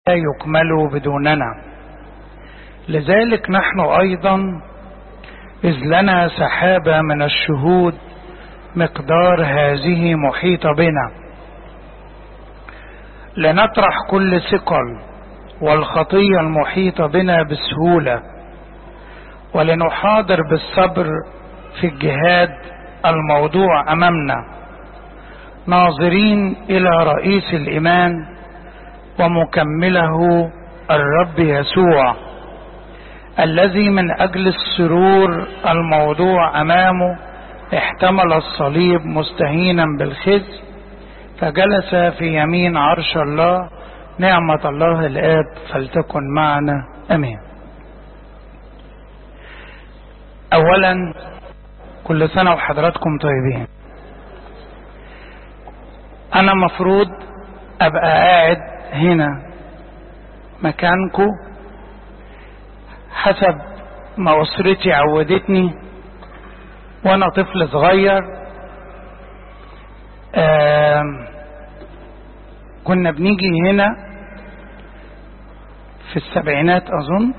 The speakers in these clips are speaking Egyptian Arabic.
لا يكمل بدوننا لذلك نحن أيضا إذ لنا سحابة من الشهود مقدار هذه محيطة بنا لنطرح كل ثقل والخطية المحيطة بنا بسهولة ولنحاضر بالصبر في الجهاد الموضوع أمامنا ناظرين إلى رئيس الإيمان ومكمله الرب يسوع الذي من أجل السرور الموضوع أمامه احتمل الصليب مستهينا بالخزي فجلس في يمين عرش الله نعمة الله الآب فلتكن معنا أمين أولا كل سنة وحضراتكم طيبين أنا مفروض أبقى قاعد هنا مكانكم حسب ما أسرتي عودتني وأنا طفل صغير كنا بنيجي هنا في السبعينات أظن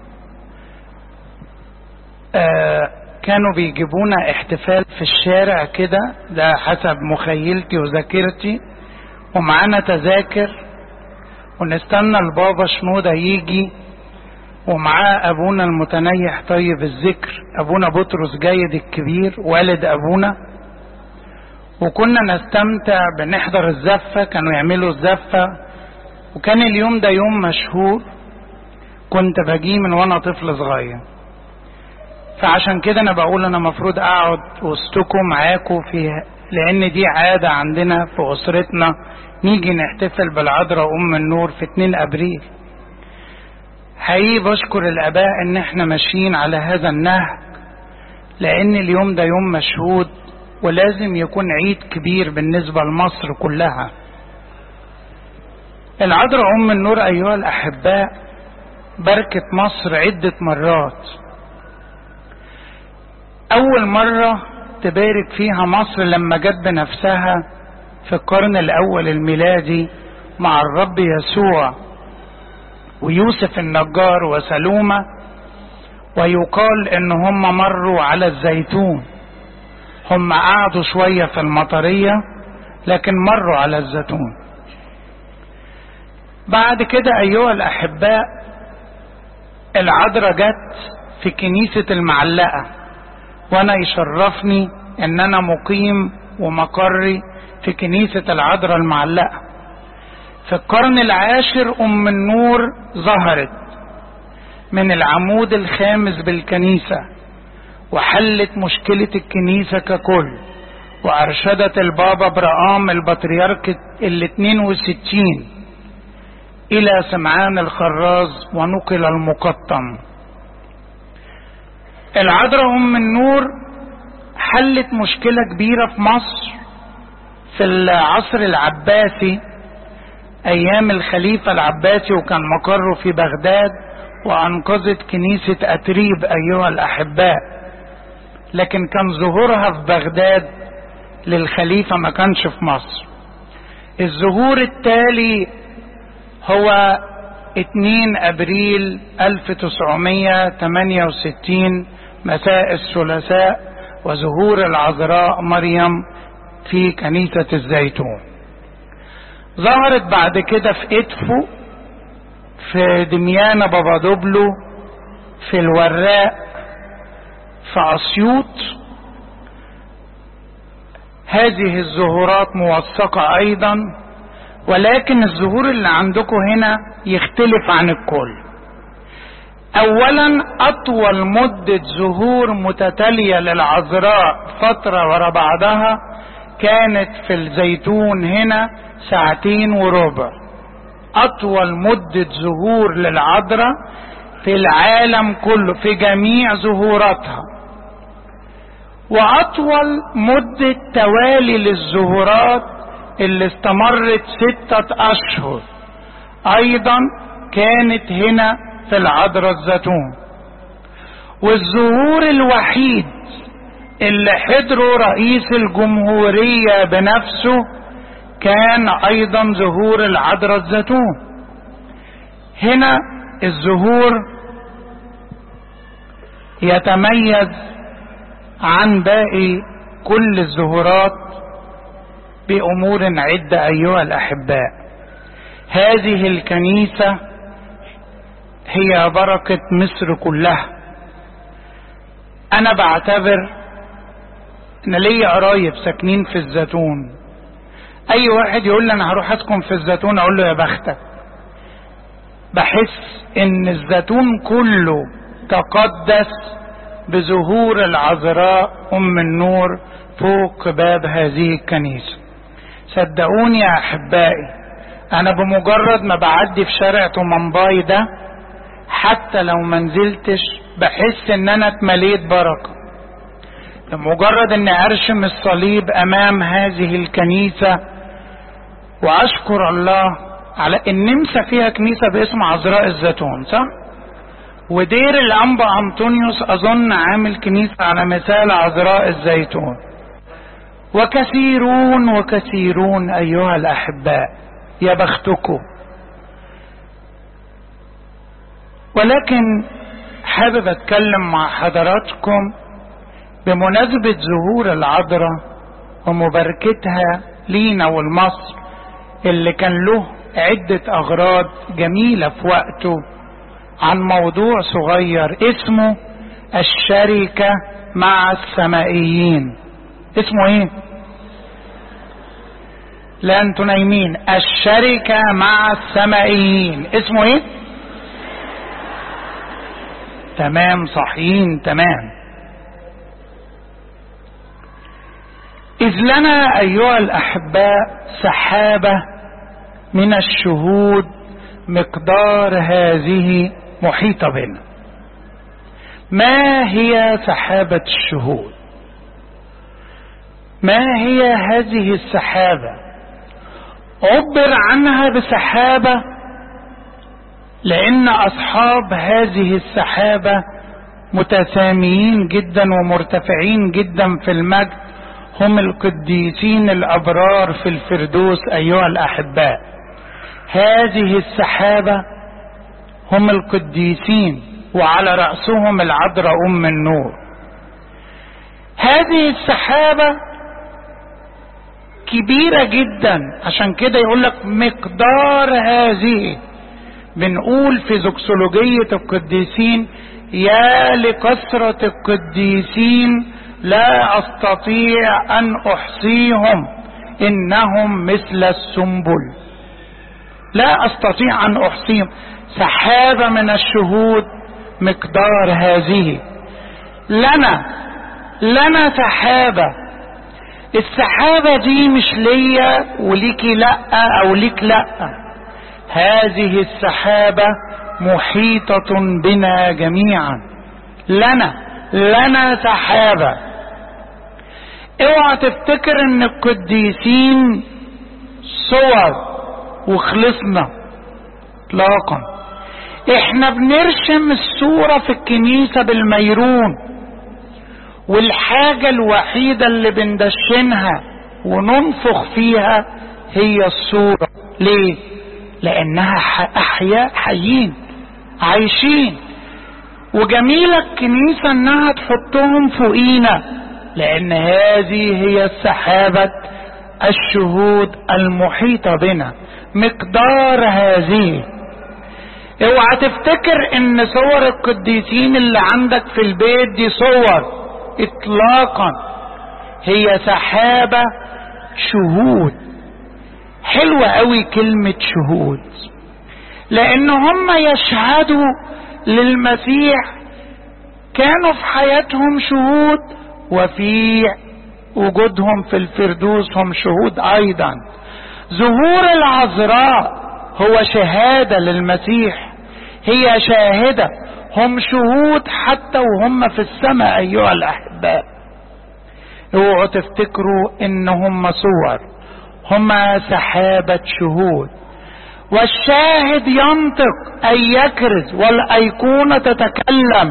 كانوا بيجيبونا احتفال في الشارع كده ده حسب مخيلتي وذاكرتي ومعانا تذاكر ونستنى البابا شنودة يجي ومعاه ابونا المتنيح طيب الذكر ابونا بطرس جيد الكبير والد ابونا وكنا نستمتع بنحضر الزفة كانوا يعملوا الزفة وكان اليوم ده يوم مشهور كنت بجي من وانا طفل صغير فعشان كده انا بقول انا مفروض اقعد وسطكم معاكم في لان دي عادة عندنا في اسرتنا نيجي نحتفل بالعذراء ام النور في 2 ابريل حقيقي بشكر الاباء ان احنا ماشيين على هذا النهج لان اليوم ده يوم مشهود ولازم يكون عيد كبير بالنسبة لمصر كلها العذراء ام النور ايها الاحباء بركة مصر عدة مرات اول مرة تبارك فيها مصر لما جت بنفسها في القرن الاول الميلادي مع الرب يسوع ويوسف النجار وسلومة ويقال ان هم مروا على الزيتون هم قعدوا شوية في المطرية لكن مروا على الزيتون بعد كده ايها الاحباء العذراء جت في كنيسة المعلقة وانا يشرفني ان انا مقيم ومقري في كنيسة العذراء المعلقة في القرن العاشر ام النور ظهرت من العمود الخامس بالكنيسة وحلت مشكلة الكنيسة ككل وارشدت البابا برقام البطريرك ال 62 الى سمعان الخراز ونقل المقطم العذراء ام النور حلت مشكلة كبيرة في مصر في العصر العباسي ايام الخليفة العباسي وكان مقره في بغداد وانقذت كنيسة اتريب ايها الاحباء لكن كان ظهورها في بغداد للخليفة ما كانش في مصر الظهور التالي هو 2 ابريل 1968 مساء الثلاثاء وظهور العذراء مريم في كنيسة الزيتون ظهرت بعد كده في ادفو في دميانة بابادوبلو في الوراق في اسيوط هذه الظهورات موثقة ايضا ولكن الظهور اللي عندكم هنا يختلف عن الكل اولا اطول مدة ظهور متتالية للعذراء فترة ورا بعضها كانت في الزيتون هنا ساعتين وربع اطول مدة ظهور للعذراء في العالم كله في جميع ظهوراتها واطول مدة توالي للظهورات اللي استمرت ستة اشهر ايضا كانت هنا في العذراء الزيتون والظهور الوحيد اللي حضره رئيس الجمهورية بنفسه كان ايضا ظهور العذراء الزيتون هنا الزهور يتميز عن باقي كل الزهورات بامور عده ايها الاحباء هذه الكنيسه هي بركه مصر كلها انا بعتبر ان ليا قرايب ساكنين في الزيتون اي واحد يقول لي انا هروح اسكن في الزيتون اقول له يا بختك بحس ان الزيتون كله تقدس بظهور العذراء ام النور فوق باب هذه الكنيسه صدقوني يا احبائي انا بمجرد ما بعدي في شارع تومنباي ده حتى لو ما نزلتش بحس ان انا اتمليت بركه لمجرد اني ارشم الصليب امام هذه الكنيسه واشكر الله على النمسا فيها كنيسه باسم عذراء الزيتون صح ودير الانبا انطونيوس اظن عامل كنيسه على مثال عذراء الزيتون وكثيرون وكثيرون ايها الاحباء يا بختكم ولكن حابب اتكلم مع حضراتكم بمناسبة ظهور العذراء ومباركتها لينا والمصر اللي كان له عدة أغراض جميلة في وقته عن موضوع صغير اسمه الشركة مع السمائيين اسمه ايه لا انتوا نايمين الشركة مع السمائيين اسمه ايه تمام صحيين تمام إذ لنا أيها الأحباء سحابة من الشهود مقدار هذه محيطة بنا ما هي سحابة الشهود ما هي هذه السحابة عبر عنها بسحابة لأن أصحاب هذه السحابة متساميين جدا ومرتفعين جدا في المجد هم القديسين الابرار في الفردوس ايها الاحباء هذه السحابه هم القديسين وعلى راسهم العذراء ام النور هذه السحابه كبيره جدا عشان كده يقول لك مقدار هذه بنقول في زوكسولوجيه القديسين يا لكثره القديسين لا استطيع ان احصيهم انهم مثل السنبل لا استطيع ان احصيهم سحابه من الشهود مقدار هذه لنا لنا سحابه السحابه دي مش ليا وليكي لا او ليك لا هذه السحابه محيطه بنا جميعا لنا لنا سحابه اوعى تفتكر ان القديسين صور وخلصنا اطلاقا احنا بنرسم الصورة في الكنيسة بالميرون والحاجة الوحيدة اللي بندشنها وننفخ فيها هي الصورة ليه لانها احياء حيين عايشين وجميلة الكنيسة انها تحطهم فوقينا لان هذه هي السحابة الشهود المحيطة بنا مقدار هذه اوعى تفتكر ان صور القديسين اللي عندك في البيت دي صور اطلاقا هي سحابة شهود حلوة قوي كلمة شهود لان هم يشهدوا للمسيح كانوا في حياتهم شهود وفي وجودهم في الفردوس هم شهود ايضا ظهور العذراء هو شهادة للمسيح هي شاهدة هم شهود حتى وهم في السماء ايها الاحباء اوعوا تفتكروا ان هم صور هم سحابة شهود والشاهد ينطق اي يكرز والايقونة تتكلم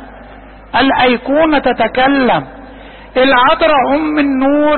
الايقونة تتكلم العذراء ام النور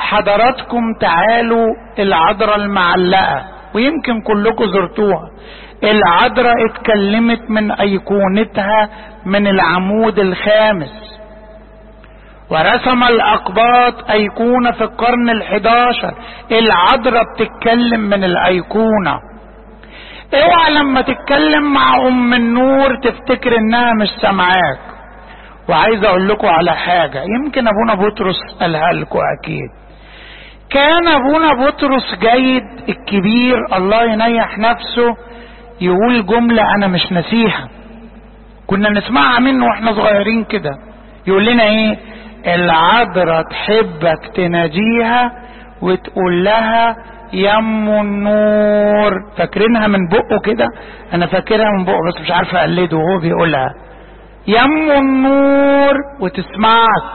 حضراتكم تعالوا العذراء المعلقة ويمكن كلكم زرتوها العذراء اتكلمت من ايقونتها من العمود الخامس ورسم الاقباط ايقونه في القرن الحداشر العذراء بتتكلم من الايقونه اوعى لما تتكلم مع ام النور تفتكر انها مش سامعاك وعايز اقول لكم على حاجه يمكن ابونا بطرس قالها لكم اكيد كان ابونا بطرس جيد الكبير الله ينيح نفسه يقول جمله انا مش نسيها كنا نسمعها منه واحنا صغيرين كده يقول لنا ايه العذراء تحبك تناديها وتقول لها يم النور فاكرينها من بقه كده انا فاكرها من بقه بس مش عارف اقلده وهو بيقولها يم النور وتسمعك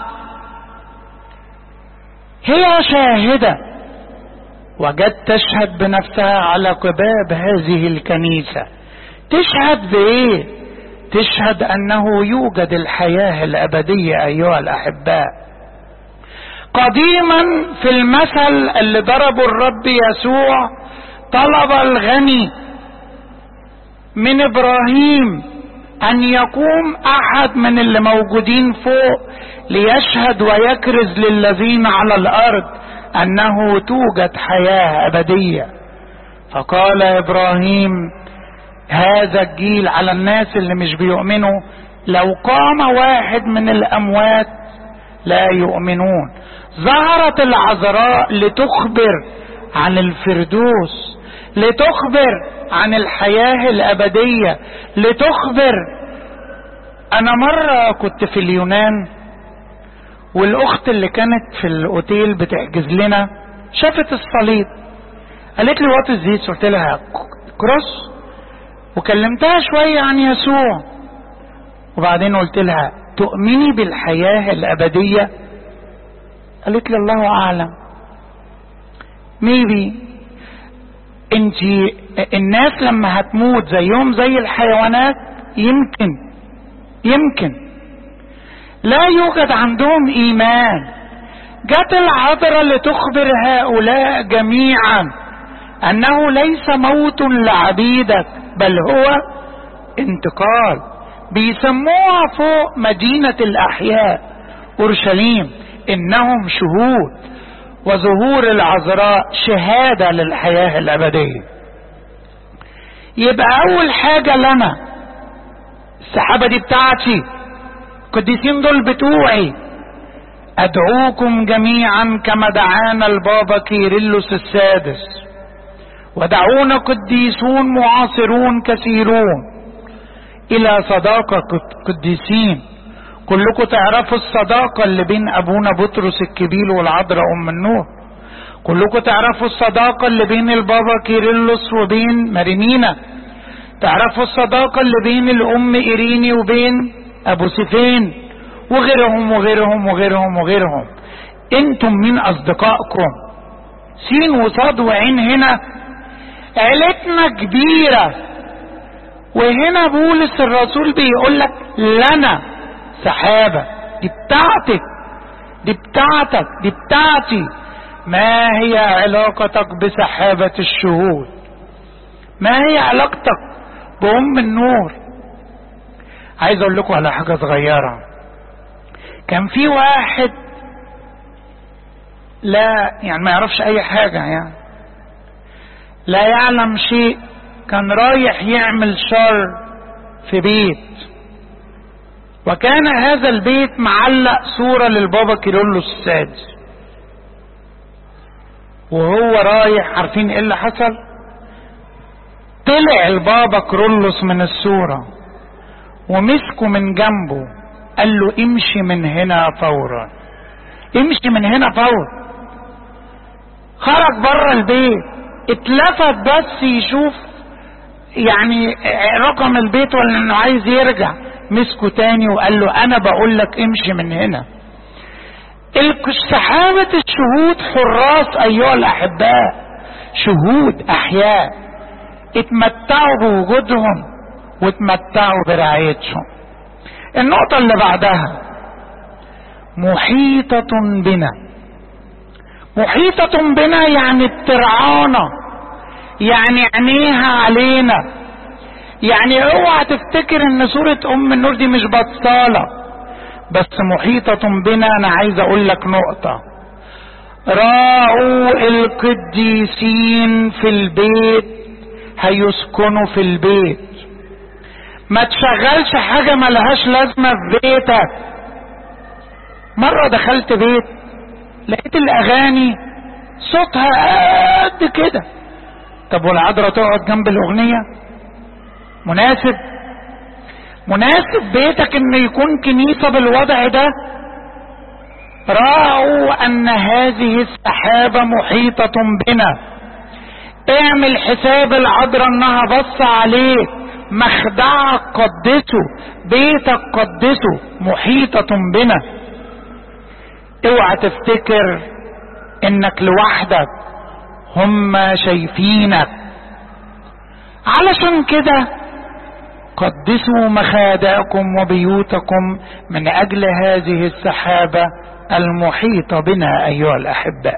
هي شاهدة وجد تشهد بنفسها على قباب هذه الكنيسة تشهد بايه تشهد انه يوجد الحياة الابدية ايها الاحباء قديما في المثل اللي ضربه الرب يسوع طلب الغني من ابراهيم ان يقوم احد من اللي موجودين فوق ليشهد ويكرز للذين على الارض انه توجد حياه ابديه فقال ابراهيم هذا الجيل على الناس اللي مش بيؤمنوا لو قام واحد من الاموات لا يؤمنون ظهرت العذراء لتخبر عن الفردوس لتخبر عن الحياة الأبدية لتخبر أنا مرة كنت في اليونان والأخت اللي كانت في الأوتيل بتحجز لنا شافت الصليب قالت لي وات ذيس قلت لها كروس وكلمتها شوية عن يسوع وبعدين قلت لها تؤمني بالحياة الأبدية قالت لي الله أعلم ميبي انت الناس لما هتموت زيهم زي الحيوانات يمكن يمكن لا يوجد عندهم ايمان جت العذراء لتخبر هؤلاء جميعا انه ليس موت لعبيدك بل هو انتقال بيسموها فوق مدينة الاحياء اورشليم انهم شهود وظهور العذراء شهاده للحياه الابديه يبقى اول حاجه لنا السحابه دي بتاعتي القديسين دول بتوعي ادعوكم جميعا كما دعانا البابا كيرلس السادس ودعونا قديسون معاصرون كثيرون الى صداقه قديسين كلكم تعرفوا الصداقة اللي بين أبونا بطرس الكبير والعذراء أم النور كلكم تعرفوا الصداقة اللي بين البابا كيرلس وبين مارينينا تعرفوا الصداقة اللي بين الأم إيريني وبين أبو سيفين وغيرهم وغيرهم وغيرهم وغيرهم انتم من أصدقائكم سين وصاد وعين هنا عيلتنا كبيرة وهنا بولس الرسول بيقول لك لنا سحابة دي بتاعتك دي بتاعتك دي بتاعتي ما هي علاقتك بسحابة الشهود ما هي علاقتك بأم النور عايز اقول لكم على حاجة صغيرة كان في واحد لا يعني ما يعرفش اي حاجة يعني لا يعلم شيء كان رايح يعمل شر في بيت وكان هذا البيت معلق صورة للبابا كيرلس السادس وهو رايح عارفين ايه اللي حصل طلع البابا كرولوس من الصورة ومسكه من جنبه قال له امشي من هنا فورا امشي من هنا فورا خرج بره البيت اتلفت بس يشوف يعني رقم البيت ولا انه عايز يرجع مسكه تاني وقال له انا بقول لك امشي من هنا سحابة الشهود حراس ايها الاحباء شهود احياء اتمتعوا بوجودهم واتمتعوا برعايتهم النقطة اللي بعدها محيطة بنا محيطة بنا يعني بترعانا يعني عينيها علينا يعني اوعى تفتكر ان سورة ام النور دي مش بطالة بس محيطة بنا انا عايز اقول لك نقطة راعوا القديسين في البيت هيسكنوا في البيت ما تشغلش حاجة ملهاش لازمة في بيتك مرة دخلت بيت لقيت الاغاني صوتها قد كده طب والعذراء تقعد جنب الاغنية مناسب مناسب بيتك ان يكون كنيسة بالوضع ده راعوا ان هذه السحابة محيطة بنا اعمل حساب العذراء انها بص عليك مخدعك قدسه بيتك قدسه محيطة بنا اوعى تفتكر انك لوحدك هم شايفينك علشان كده قدسوا مخادعكم وبيوتكم من اجل هذه السحابة المحيطة بنا ايها الاحباء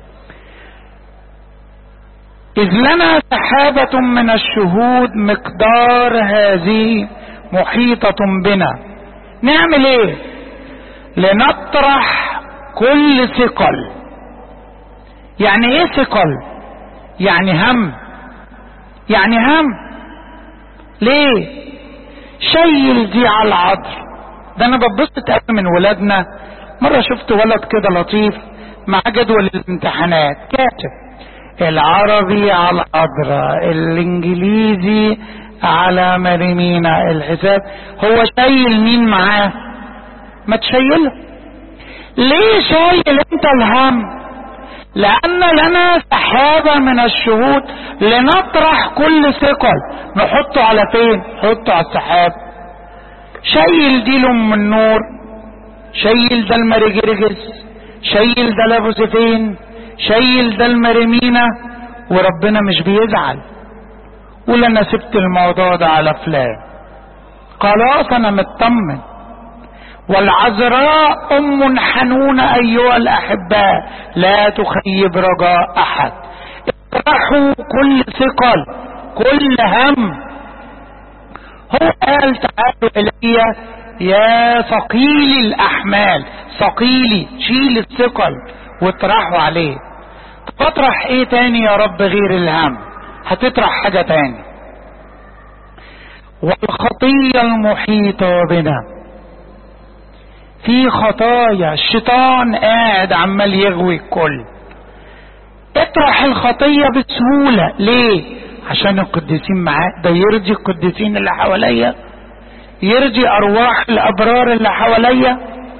اذ لنا سحابة من الشهود مقدار هذه محيطة بنا نعمل ايه لنطرح كل ثقل يعني ايه ثقل يعني هم يعني هم ليه شيل دي على العذر ده انا ببسط قوي من ولادنا مرة شفت ولد كده لطيف مع جدول الامتحانات كاتب العربي على العذراء الانجليزي على مريمينا الحساب هو شايل مين معاه ما تشيله ليه شايل انت الهم لان لنا سحابة من الشهود لنطرح كل ثقل نحطه على فين نحطه على السحاب شايل دي لام النور شايل ده المرجرجس شايل ده لابوسفين شايل ده المرمينة وربنا مش بيزعل ولا انا سبت الموضوع ده على فلان خلاص انا مطمن والعذراء ام حنونة ايها الاحباء لا تخيب رجاء احد اطرحوا كل ثقل كل هم هو قال تعالوا الي يا ثقيل الاحمال ثقيلي شيل الثقل واطرحوا عليه تطرح ايه تاني يا رب غير الهم هتطرح حاجة تاني والخطية المحيطة بنا في خطايا الشيطان قاعد عمال يغوي الكل اطرح الخطية بسهولة ليه عشان القديسين معاه ده يرضي القديسين اللي حواليا يرضي ارواح الابرار اللي حواليا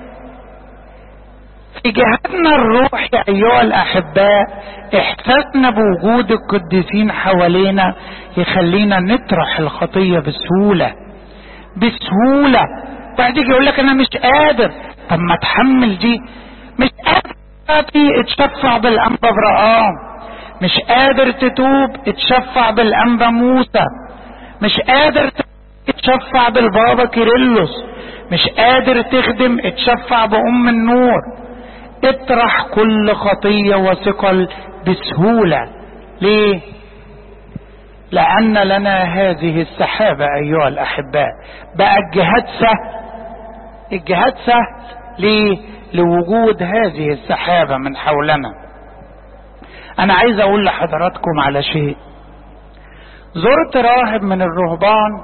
في جهادنا الروحي ايها الاحباء احساسنا بوجود القديسين حوالينا يخلينا نطرح الخطيه بسهوله بسهوله بعد يجي يقول لك انا مش قادر طب ما تحمل دي مش قادر اتشفع بالانبا ابراهام مش قادر تتوب اتشفع بالانبا موسى مش قادر اتشفع بالبابا كيرلس مش قادر تخدم اتشفع بام النور اطرح كل خطية وثقل بسهولة ليه لأن لنا هذه السحابة أيها الأحباء بقى الجهاد سهل الجهاد سهل ليه لوجود هذه السحابة من حولنا أنا عايز أقول لحضراتكم على شيء زرت راهب من الرهبان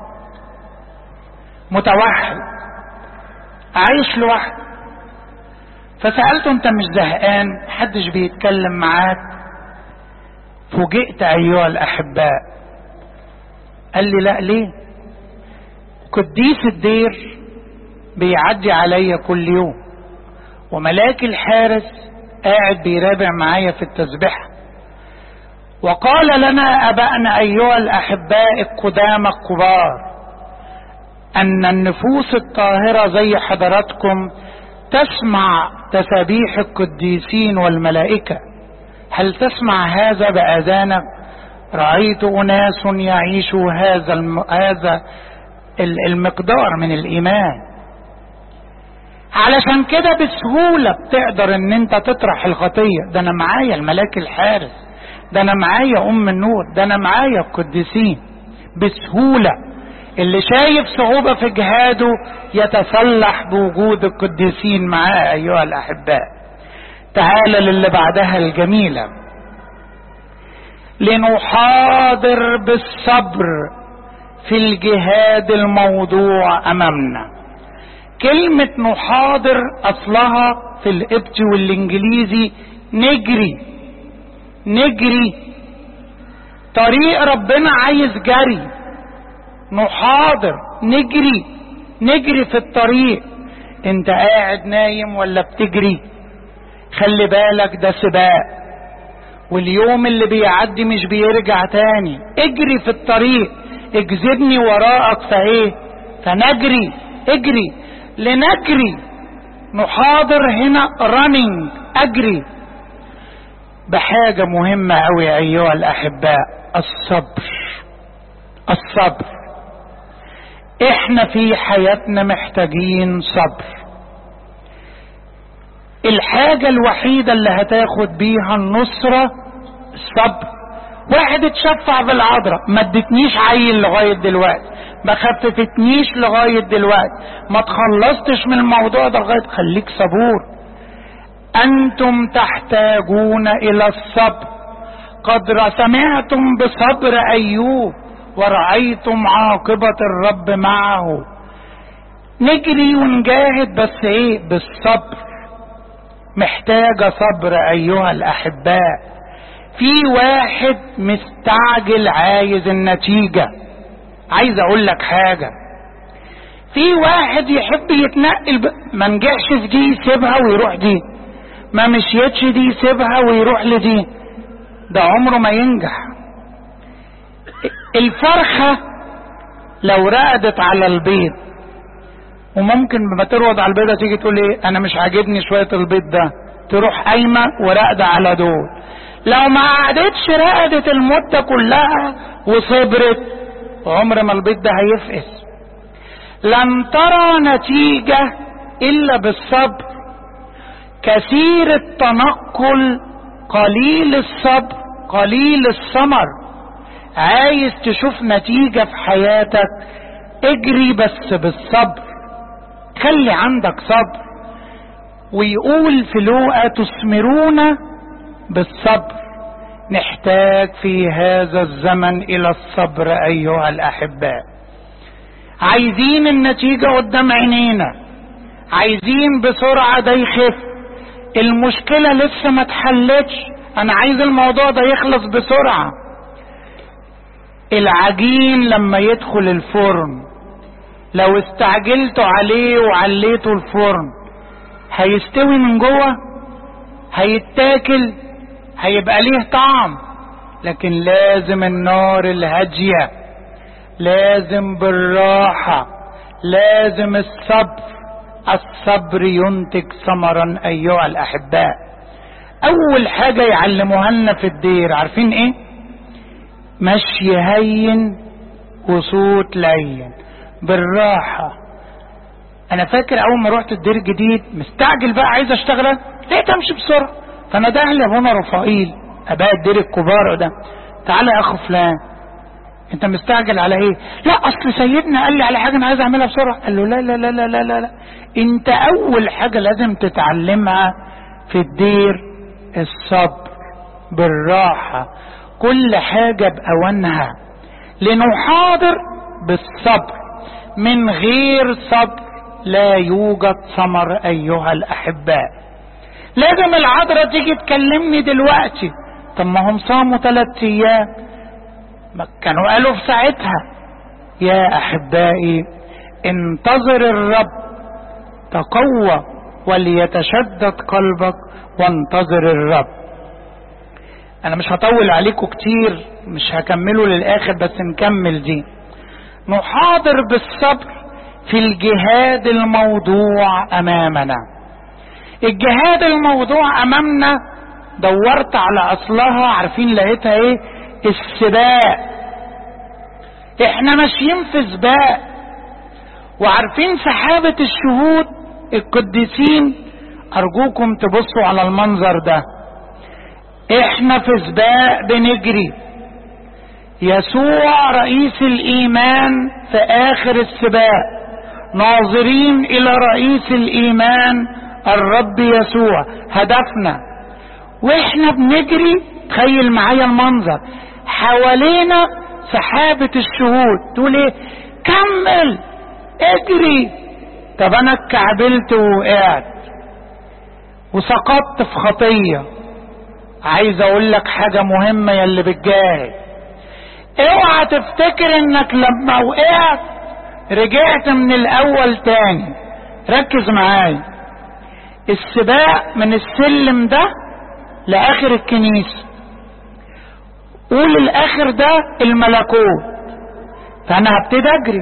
متوحد عايش لوحده فسألته انت مش زهقان محدش بيتكلم معاك فوجئت ايها الاحباء قال لي لا ليه قديس الدير بيعدي عليا كل يوم وملاك الحارس قاعد بيرابع معايا في التسبيحة وقال لنا ابائنا ايها الاحباء القدامى الكبار ان النفوس الطاهرة زي حضراتكم تسمع تسابيح القديسين والملائكة هل تسمع هذا بآذانك رأيت أناس يعيشوا هذا الم... هذا المقدار من الإيمان علشان كده بسهولة بتقدر ان انت تطرح الخطية ده انا معايا الملاك الحارس ده انا معايا ام النور ده انا معايا القديسين بسهولة اللي شايف صعوبة في جهاده يتسلح بوجود القديسين معاه أيها الأحباء تعال للي بعدها الجميلة لنحاضر بالصبر في الجهاد الموضوع أمامنا كلمة نحاضر أصلها في القبطي والإنجليزي نجري نجري طريق ربنا عايز جري نحاضر نجري نجري في الطريق انت قاعد نايم ولا بتجري خلي بالك ده سباق واليوم اللي بيعدي مش بيرجع تاني اجري في الطريق اجذبني وراءك فايه فنجري اجري لنجري نحاضر هنا رننج اجري بحاجة مهمة اوي ايها الاحباء الصبر الصبر احنا في حياتنا محتاجين صبر الحاجة الوحيدة اللي هتاخد بيها النصرة الصبر واحد اتشفع بالعذراء ما ادتنيش عيل لغاية دلوقتي ما خففتنيش لغاية دلوقتي ما تخلصتش من الموضوع ده لغاية خليك صبور انتم تحتاجون الى الصبر قد سمعتم بصبر ايوب ورأيتم عاقبة الرب معه نجري ونجاهد بس ايه بالصبر محتاجة صبر ايها الاحباء في واحد مستعجل عايز النتيجة عايز اقول لك حاجة في واحد يحب يتنقل ب... ما نجحش في دي يسيبها ويروح دي ما مشيتش دي يسيبها ويروح لدي ده عمره ما ينجح الفرخة لو رقدت على البيض وممكن لما تروض على البيضة تيجي تقول ايه انا مش عاجبني شوية البيض ده تروح قايمة وراقدة على دول لو ما قعدتش رقدت المدة كلها وصبرت عمر ما البيض ده هيفقس لن ترى نتيجة الا بالصبر كثير التنقل قليل الصبر قليل الثمر عايز تشوف نتيجة في حياتك اجري بس بالصبر خلي عندك صبر ويقول في لوقا تثمرون بالصبر نحتاج في هذا الزمن الى الصبر ايها الاحباء عايزين النتيجة قدام عينينا عايزين بسرعة ده يخف المشكلة لسه ما اتحلتش انا عايز الموضوع ده يخلص بسرعة العجين لما يدخل الفرن لو استعجلتوا عليه وعليتوا الفرن هيستوي من جوه هيتاكل هيبقى ليه طعم لكن لازم النار الهادية لازم بالراحة لازم الصبر الصبر ينتج ثمرا ايها الاحباء اول حاجة يعلموها لنا في الدير عارفين ايه مشي هين وصوت لين بالراحة انا فاكر اول ما رحت الدير جديد مستعجل بقى عايز اشتغل لقيت امشي بسرعة فانا ده اهل ابونا رفائيل اباء الدير الكبار ده تعالى يا اخو فلان انت مستعجل على ايه لا اصل سيدنا قال لي على حاجة انا عايز اعملها بسرعة قال له لا لا لا لا لا لا, لا. انت اول حاجة لازم تتعلمها في الدير الصبر بالراحة كل حاجة بأوانها لنحاضر بالصبر من غير صبر لا يوجد ثمر أيها الأحباء لازم العذراء تيجي تكلمني دلوقتي طب ما هم صاموا ثلاث أيام ما كانوا قالوا في ساعتها يا أحبائي انتظر الرب تقوى وليتشدد قلبك وانتظر الرب انا مش هطول عليكم كتير مش هكمله للاخر بس نكمل دي نحاضر بالصبر في الجهاد الموضوع امامنا الجهاد الموضوع امامنا دورت على اصلها عارفين لقيتها ايه السباق احنا ماشيين في سباق وعارفين سحابة الشهود القديسين ارجوكم تبصوا على المنظر ده احنا في سباق بنجري يسوع رئيس الايمان في اخر السباق ناظرين الى رئيس الايمان الرب يسوع هدفنا واحنا بنجري تخيل معايا المنظر حوالينا سحابة الشهود تقول ايه كمل اجري طب انا اتكعبلت ووقعت وسقطت في خطية عايز اقول لك حاجة مهمة يلي بتجاهد اوعى تفتكر انك لما وقعت رجعت من الاول تاني ركز معايا السباق من السلم ده لاخر الكنيسة قول الاخر ده الملكوت فانا هبتدي اجري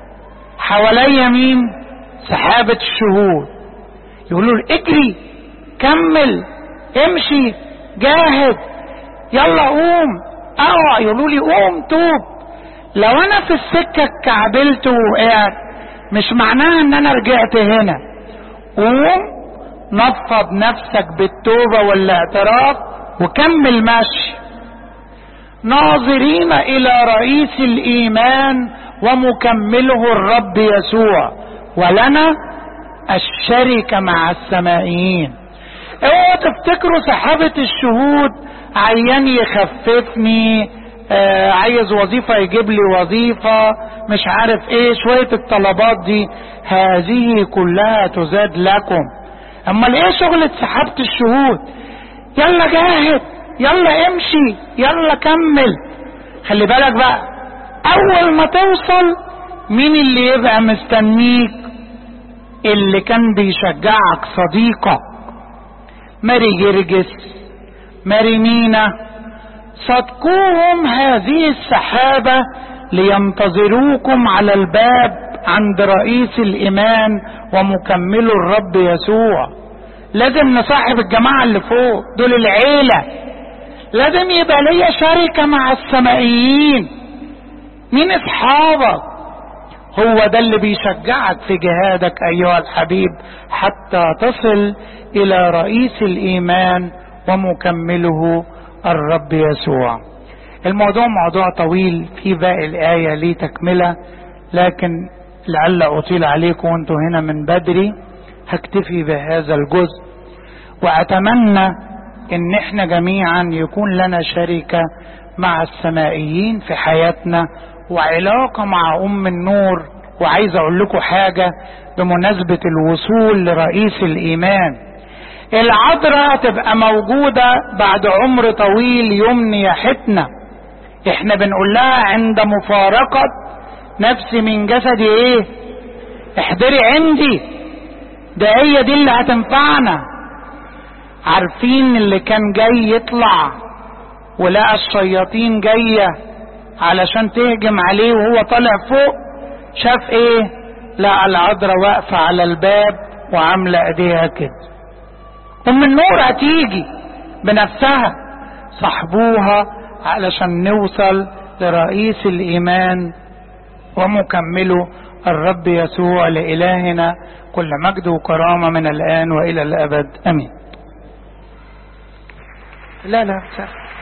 حواليا مين سحابة الشهود يقولوا لي اجري كمل امشي جاهد يلا قوم اوعى يقولوا لي قوم توب لو انا في السكة اتكعبلت ووقعت مش معناها ان انا رجعت هنا قوم نفض نفسك بالتوبة والاعتراف وكمل مشي ناظرين الى رئيس الايمان ومكمله الرب يسوع ولنا الشركة مع السمائيين اوعوا تفتكروا سحابة الشهود عيان يخففني آه عايز وظيفة يجيب لي وظيفة مش عارف ايه شوية الطلبات دي هذه كلها تزاد لكم اما ايه شغلة سحابة الشهود يلا جاهد يلا امشي يلا كمل خلي بالك بقى اول ما توصل مين اللي يبقى مستنيك اللي كان بيشجعك صديقك ماري جرجس ماري مينا صدقوهم هذه السحابة لينتظروكم على الباب عند رئيس الإيمان ومكمله الرب يسوع لازم نصاحب الجماعة اللي فوق دول العيلة لازم يبقى ليا شركة مع السمائيين مين اصحابك هو ده اللي بيشجعك في جهادك ايها الحبيب حتى تصل الى رئيس الايمان ومكمله الرب يسوع الموضوع موضوع طويل في باقي الايه ليه تكمله لكن لعل اطيل عليكم وانتم هنا من بدري هكتفي بهذا الجزء واتمنى ان احنا جميعا يكون لنا شركه مع السمائيين في حياتنا وعلاقة مع أم النور وعايز أقول لكم حاجة بمناسبة الوصول لرئيس الإيمان العذراء تبقى موجودة بعد عمر طويل يمني حتنا احنا بنقول لها عند مفارقة نفسي من جسدي ايه احضري عندي ده هي دي اللي هتنفعنا عارفين اللي كان جاي يطلع ولقى الشياطين جايه علشان تهجم عليه وهو طالع فوق شاف ايه لقى العذراء واقفة على الباب وعاملة ايديها كده ام النور هتيجي بنفسها صاحبوها علشان نوصل لرئيس الايمان ومكمله الرب يسوع لالهنا كل مجد وكرامة من الان والى الابد امين لا لا سهل.